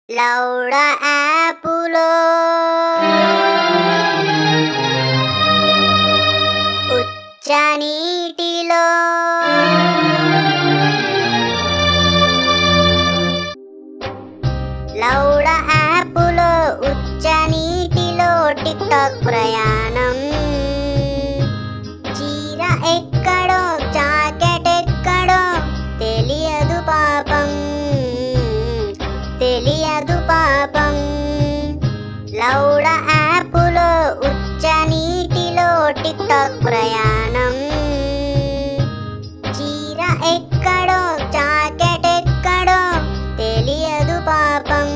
లౌడ యాపులో ఉచ్చ నీటిలో లౌడ యాపులో ఉచ్చ నీటిలో టిక్ టాక్ ప్రయాణం చీర ఎక్కడో జాకెట్ ఎక్కడో తెలియదు పాపం తెలియదు పాపం లౌడ యాపులో ఉచ్చ నీటిలో టిక్ టాక్ ప్రయాణం చీర ఎక్కడో జాకెట్ ఎక్కడో తెలియదు పాపం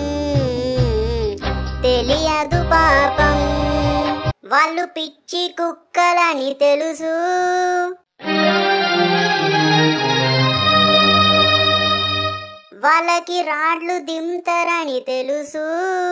తెలియదు పాపం వాళ్ళు పిచ్చి కుక్కలని తెలుసు వాళ్ళకి రాడ్లు దింతరని తెలుసు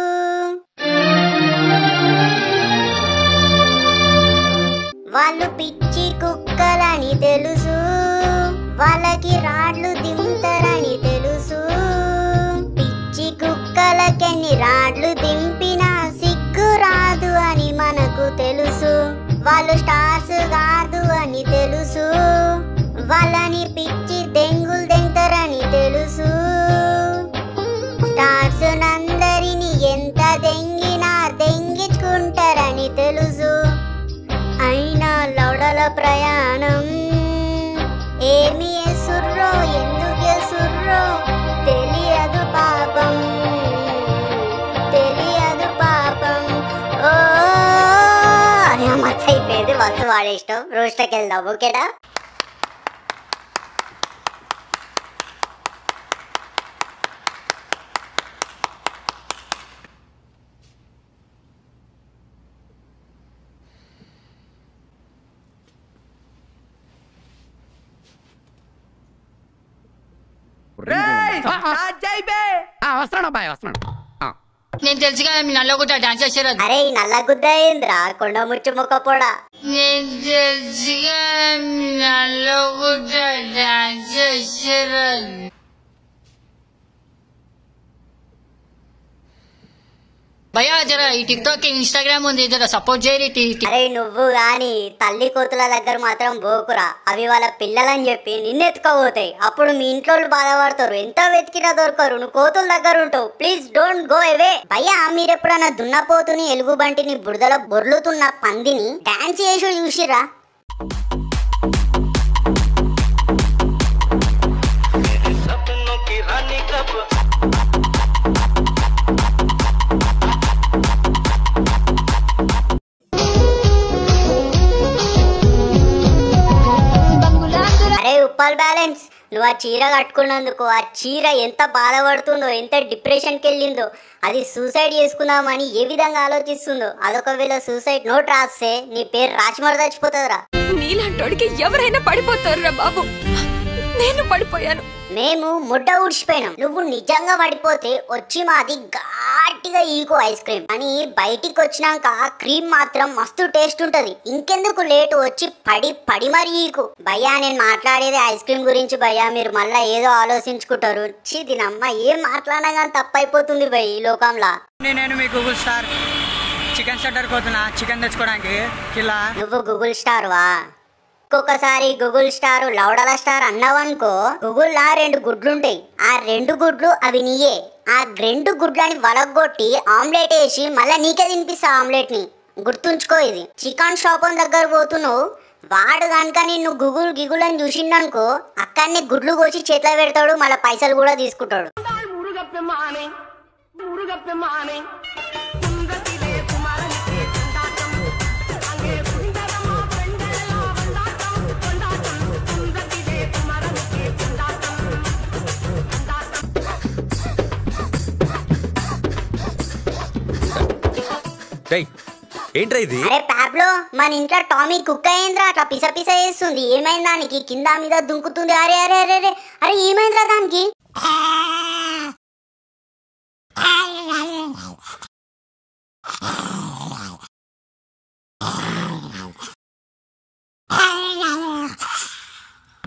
వాళ్ళు పిచ్చి కుక్కలని తెలుసు వాళ్ళకి రాడ్లు దింతరని తెలుసు పిచ్చి కుక్కలకెన్ని రాడ్లు దింపినా సిగ్గు రాదు అని మనకు తెలుసు వాళ్ళు స్టార్స్ కాదు అని తెలుసు వాళ్ళని పిచ్చి దెంగులు దెంగరని తెలుసు స్టార్స్ నందరిని ఎంత దెంగినా దెంగించుకుంటారని తెలుసు అయినా లౌడల ప్రయాణం ఏమి ఎసుర్రో ఎందుకు ఎసుర్రో తెలియదు పాపం తెలియదు పాపం ఓ మస్తు అయిపోయింది మస్తు వాడేసినాం రోస్ట్కి వెళ్దాం ఓకేనా ఆ, వస్తున్నాను అబ్బాయి వస్తున్నాను ఆ. నేను తెలుసు కదా మీ నల్ల కూడా డాన్స్ చేసారు అరే ఈ నల్ల గుద్ద ఏంద్రా కొండ ముచ్చు మొక్క పొడా నేను తెలుసు కదా మీ నల్ల కూడా డాన్స్ చేసారు భయ్యా జర ఈ టిక్ టాక్ ఇన్స్టాగ్రామ్ ఉంది జర సపోర్ట్ చేయరు ఈ టి- టి- అరే నువ్వు గాని తల్లి కోతుల దగ్గర మాత్రం బోకురా అవి వాళ్ళ పిల్లలని చెప్పి నిన్నెత్తుకోబోతాయి అప్పుడు మీ ఇంట్లో వాళ్ళు బాధపడతారు ఎంత వెతికినా దొరకరు నువ్వు కోతుల దగ్గర ఉంటావు ప్లీజ్ డోంట్ గో అవే భయ్యా మీరు ఎప్పుడన్నా దున్నపోతుని ఎలుగు బంటిని బురదలో బొర్లుతున్న పందిని డాన్స్ చేసి చూసిరా सपनों की रानी कब అరే ఉప్పల్ బ్యాలెన్స్ నువ్వు ఆ చీర కట్టుకున్నందుకు ఆ చీర ఎంత బాధపడుతుందో ఎంత డిప్రెషన్కి వెళ్ళిందో అది సూసైడ్ చేసుకుందామని ఏ విధంగా ఆలోచిస్తుందో అదొకవేళ సూసైడ్ నోట్ రాస్తే నీ పేరు రాజమర్ చచ్చిపోతుందిరా నీలాంటోడికి ఎవరైనా పడిపోతారురా బాబు నేను పడిపోయాను మేము ముడ్డ ఊడ్చిపోయినాం నువ్వు నిజంగా పడిపోతే వచ్చి మాది ఘాటిగా ఈకు ఐస్ క్రీమ్ అని బయటికి వచ్చినాక క్రీమ్ మాత్రం మస్తు టేస్ట్ ఉంటది ఇంకెందుకు లేటు వచ్చి పడి పడి మరి ఈకు భయ్యా నేను మాట్లాడేది ఐస్ క్రీమ్ గురించి భయ్యా మీరు మళ్ళా ఏదో ఆలోచించుకుంటారు ఛీ దీనమ్మ ఏం మాట్లాడినా కానీ తప్పైపోతుంది భయ్ ఈ లోకంలో నేను మీ గూగుల్ స్టార్ చికెన్ సెంటర్కి పోతున్నా చికెన్ తెచ్చుకోవడానికి కిలా నువ్వు గూగుల్ స్టార్ వా ఒక్కొక్కసారి గూగుల్ స్టార్ లౌడల స్టార్ అన్నావనుకో గూగుల్ లా రెండు గుడ్లుంటాయి ఆ రెండు గుడ్లు అవి నీయే ఆ రెండు గుడ్లని వలగొట్టి ఆమ్లెట్ వేసి మళ్ళీ నీకే తినిపిస్తా ఆమ్లెట్ ని గుర్తుంచుకో ఇది చికెన్ షాప్ దగ్గర పోతున్నావు వాడు కనుక నిన్ను గుగుల్ గిగుల్ అని చూసిండనుకో అక్కడనే గుడ్లు కోసి చేతిలో పెడతాడు మళ్ళీ పైసలు కూడా తీసుకుంటాడు రేయ్ ఏంట్రా ఇది అరే ప్యాబ్లో మన ఇంట్లో టామీ కుక్క అయిందిరా అట్లా పిస పిస చేస్తుంది ఏమైంది దానికి కింద మీద దుంకుతుంది అరే అరే అరే అరే అరే ఏమైందిరా దానికి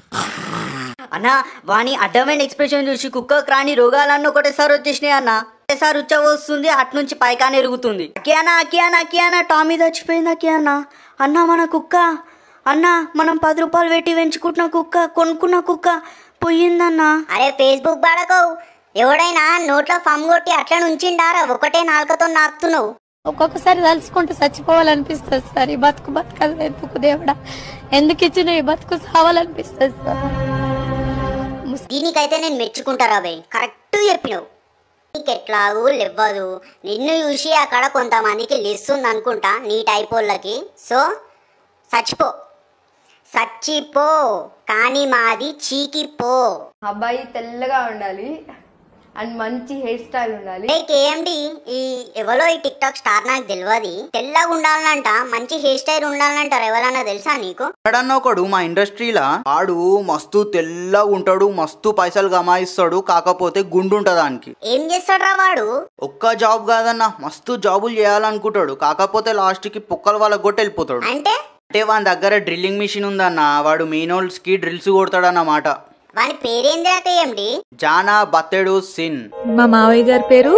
అన్న వాణి అడ్డమైన ఎక్స్ప్రెషన్ చూసి కుక్క రాని రోగాలన్నీ ఒకటేసారి వచ్చేసినాయి అన్న ఒకటేసారి ఉచ్చ వస్తుంది అటు నుంచి పైకాన ఎరుగుతుంది అకియానా అకియానా అకియానా టామీ చచ్చిపోయింది అకియానా అన్న మన కుక్క అన్న మనం పది రూపాయలు పెట్టి పెంచుకుంటున్న కుక్క కొనుక్కున్న కుక్క పోయిందన్నా అరే ఫేస్బుక్ బాడకవు ఎవడైనా నోట్లో ఫమ్ కొట్టి అట్లా నుంచిండారా ఒకటే నాలుకతో నాకుతున్నావు ఒక్కొక్కసారి తలుచుకుంటూ చచ్చిపోవాలనిపిస్తుంది సార్ ఈ బతుకు బతకదు ఎందుకు దేవుడా ఎందుకు ఇచ్చిన ఈ బతుకు సావాలనిపిస్తుంది సార్ దీనికైతే నేను మెచ్చుకుంటారా బై కరెక్ట్ చెప్పినావు నీకెట్లాగూ లేవ్వదు నిన్ను చూసి అక్కడ కొంతమందికి లిస్తుంది అనుకుంటా నీ టైప్ వాళ్ళకి సో చచ్చిపో చచ్చిపో కానీ మాది చీకిపో అబ్బాయి తెల్లగా ఉండాలి అండ్ మంచి హెయిర్ స్టైల్ ఉండాలి ఏ కేఎండి ఈ ఎవరో ఈ టిక్ టాక్ స్టార్ నాకు తెలియదు తెల్లగా ఉండాలంట మంచి హెయిర్ స్టైల్ ఉండాలంటారు ఎవరన్నా తెలుసా నీకు ఎక్కడన్నా ఒకడు మా ఇండస్ట్రీలో ఆడు మస్తు తెల్లగా ఉంటాడు మస్తు పైసలు కమాయిస్తాడు కాకపోతే గుండు ఉంటుంది దానికి ఏం చేస్తాడ్రా వాడు ఒక్క జాబ్ కాదన్న మస్తు జాబులు చేయాలనుకుంటాడు కాకపోతే లాస్ట్కి పుక్కల వాళ్ళ కొట్టి వెళ్ళిపోతాడు అంటే అంటే వాని దగ్గర డ్రిల్లింగ్ మిషన్ ఉందన్న వాడు మెయినోల్స్ కి డ్రిల్స్ కొడతాడన్నమాట వాని పేరేందిరా కేఎండి జానా బత్తెడు సిన్ మా మావయ్య గారి పేరు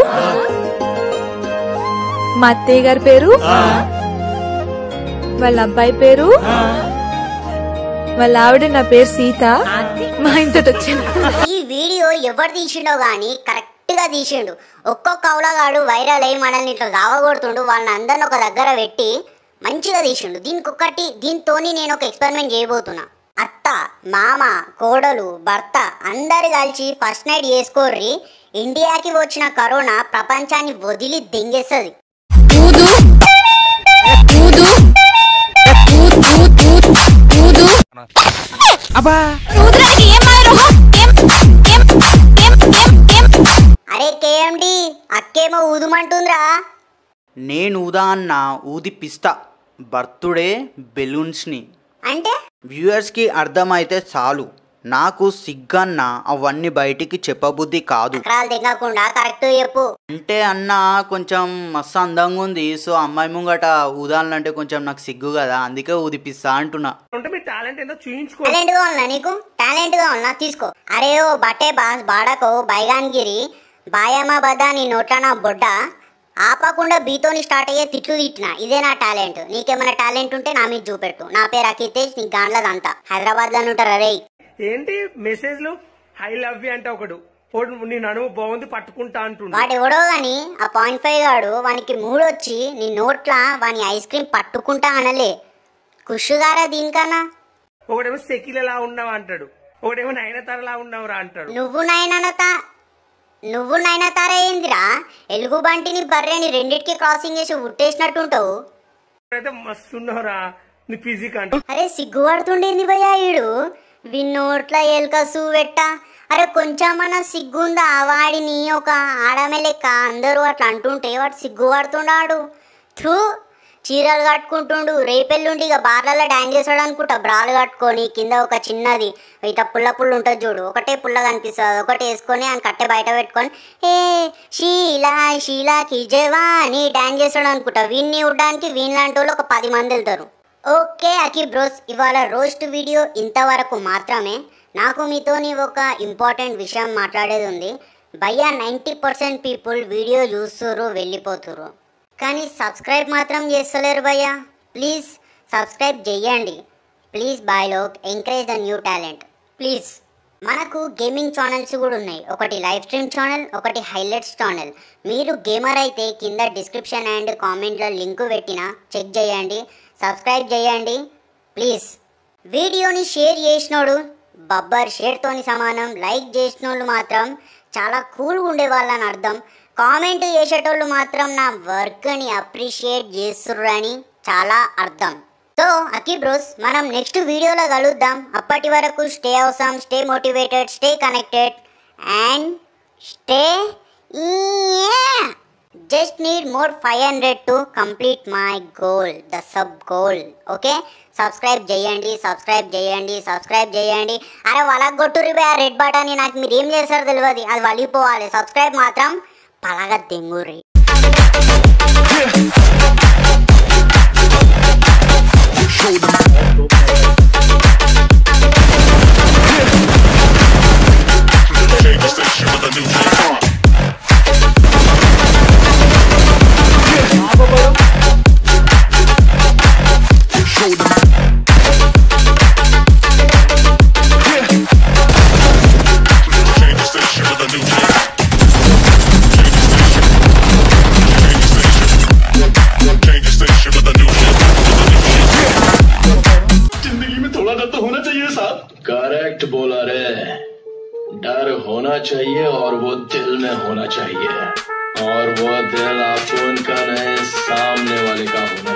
మా అత్తయ్య గారి పేరు వాళ్ళ అబ్బాయి పేరు వాళ్ళ ఆవిడ నా పేరు సీత మా ఇంతటి వచ్చింది ఈ వీడియో ఎవరు తీసిండో గానీ కరెక్ట్ గా తీసిండు ఒక్కొక్క కౌలగాడు వైరల్ అయ్యి మనల్ని ఇట్లా దావగొడుతుండు వాళ్ళని అందరిని ఒక దగ్గర పెట్టి మంచిగా తీసిండు దీనికి ఒకటి దీంతోని నేను ఒక ఎక్స్పెరిమెంట్ చేయబోతున్నా అత్త మామ కోడలు భర్త అందరు కలిసి ఫస్ట్ నైట్ చేసుకోర్రి ఇండియాకి వచ్చిన కరోనా ప్రపంచాన్ని వదిలి దెంగేస్తుంది ఊదు ఊదు ఊదు ఊదు ఊదు అబ్బా ఊదురానికి ఏం మాయరోహం ఏం ఏం ఏం ఏం ఏం అరే కేఎండి అక్కేమో ఊదుమంటుందిరా నేను ఊదా అన్న ఊదిపిస్తా బర్త్డే బెలూన్స్ని అంటే వ్యూయర్స్కి అర్థమైతే చాలు నాకు సిగ్గన్న అవన్నీ బయటికి చెప్పబుద్ధి కాదు అక్రాలు తెగకుండా కరెక్ట్ చెప్పు అంటే అన్న కొంచెం మస్తు అందంగా ఉంది సో అమ్మాయి ముంగట ఊదాలంటే కొంచెం నాకు సిగ్గు కదా అందుకే ఊదిపిస్తా అంటున్నా టాలెంట్ గా ఉన్నా నీకు టాలెంట్ గా ఉన్నా తీసుకో అరే ఓ బట్టే బాస్ బాడకో బైగాన్గిరి బాయమ్మ బద్ద నీ నోట్ల నా బొడ్డ ఆపకుండా బీతోని స్టార్ట్ అయ్యే తిట్లు తిట్టిన ఇదే నా టాలెంట్ నీకేమైనా టాలెంట్ ఉంటే నా మీద చూపెట్టు నా పేరు అఖితేష్ నీ గాండ్లదంతా హైదరాబాద్ లో ఉంటారు అరే ఏంటి మెసేజ్లు ఐ లవ్ యూ అంటే ఒకడు ఒకడు నీ నడుము బాగుంది పట్టుకుంటా అంటుండు వాడు ఎవడో గాని ఆ పాయింట్ ఫైవ్ గాడు వానికి మూడొచ్చి నీ నోట్ల వాని ఐస్ క్రీమ్ పట్టుకుంటా అనలే కుషుగారా దీనికన్నా ఒకడేమో సెకిలలా ఉన్నావు అంటాడు ఒకడేమో నయనతారలా ఉన్నావురా అంటాడు నువ్వు నయనత నువ్వు నయనతార ఏందిరా ఎలుగు బంటిని బర్రెని రెండిటికి క్రాసింగ్ చేసి ఉట్టేసినట్టుంటావు అయితే మస్తు ఉన్నావురా నీ ఫిజిక్ అంట అరే సిగ్గుపడుతుండేంది భయ్యా ఈడు విన్నోట్ల ఎలుక పెట్ట అరే కొంచెమన్నా సిగ్గుందా వాడిని ఒక ఆడమే లెక్క అందరూ అట్లా అంటుంటే వాడు సిగ్గుపడుతున్నాడు థూ చీరలు కట్టుకుంటుండు రేపెల్లుండి ఇక బార్లలో డాన్స్ చేస్తాడు అనుకుంటా బ్రాలు కట్టుకొని కింద ఒక చిన్నది ఇట్లా పుల్ల పుల్ల ఉంటుంది చూడు ఒకటే పుల్ల కనిపిస్తుంది ఒకటి వేసుకొని ఆయన కట్టె బయట పెట్టుకొని ఏ షీలా షీలాకి జవాని డాన్స్ చేస్తాడు అనుకుంటా వీన్ని ఉడ్డానికి వీని లాంటి వాళ్ళు ఒక పది మంది వెళ్తారు ఓకే అకి బ్రోస్ ఇవాళ రోస్ట్ వీడియో ఇంతవరకు మాత్రమే నాకు మీతోని ఒక ఇంపార్టెంట్ విషయం మాట్లాడేది ఉంది భయ్యా నైంటీ పర్సెంట్ పీపుల్ వీడియో చూస్తురు వెళ్ళిపోతురు కానీ సబ్స్క్రైబ్ మాత్రం చేస్తలేరు భయ్యా ప్లీజ్ సబ్స్క్రైబ్ చేయండి ప్లీజ్ బాయ్ లోక్ encourage the new talent please మనకు గేమింగ్ ఛానల్స్ కూడా ఉన్నాయి ఒకటి లైవ్ స్ట్రీమ్ ఛానల్ ఒకటి హైలైట్స్ ఛానల్ మీరు గేమర్ అయితే కింద డిస్క్రిప్షన్ అండ్ కామెంట్లో లింక్ పెట్టిన చెక్ చేయండి సబ్స్క్రైబ్ చేయండి ప్లీజ్ వీడియోని షేర్ చేసినోడు బబ్బర్ షేర్తోని సమానం లైక్ చేసినోళ్ళు మాత్రం చాలా కూల్గా ఉండే వాళ్ళని అర్థం కామెంట్ చేసేటోళ్ళు మాత్రం నా వర్క్ని అప్రిషియేట్ చేస్తుర్రని చాలా అర్థం సో అకీ బ్రోస్ మనం నెక్స్ట్ వీడియోలో కలుద్దాం అప్పటి వరకు స్టే అవసరం stay motivated stay connected and stay just need more five hundred to complete my goal the sub goal okay subscribe చేయండి సబ్స్క్రైబ్ చేయండి సబ్స్క్రైబ్ చేయండి అరే వాళ్ళకి కొట్టుర్రి బే రెడ్ బటన్ నాకు మీరు ఏం చేస్తారో తెలియదు అది వలిపోవాలి సబ్స్క్రైబ్ మాత్రం పలగ దెంగుర్రి Change the station with a new hit. प्यार होना चाहिए और वो दिल में होना चाहिए और वो दिल आपको उनका नहीं सामने वाले का होना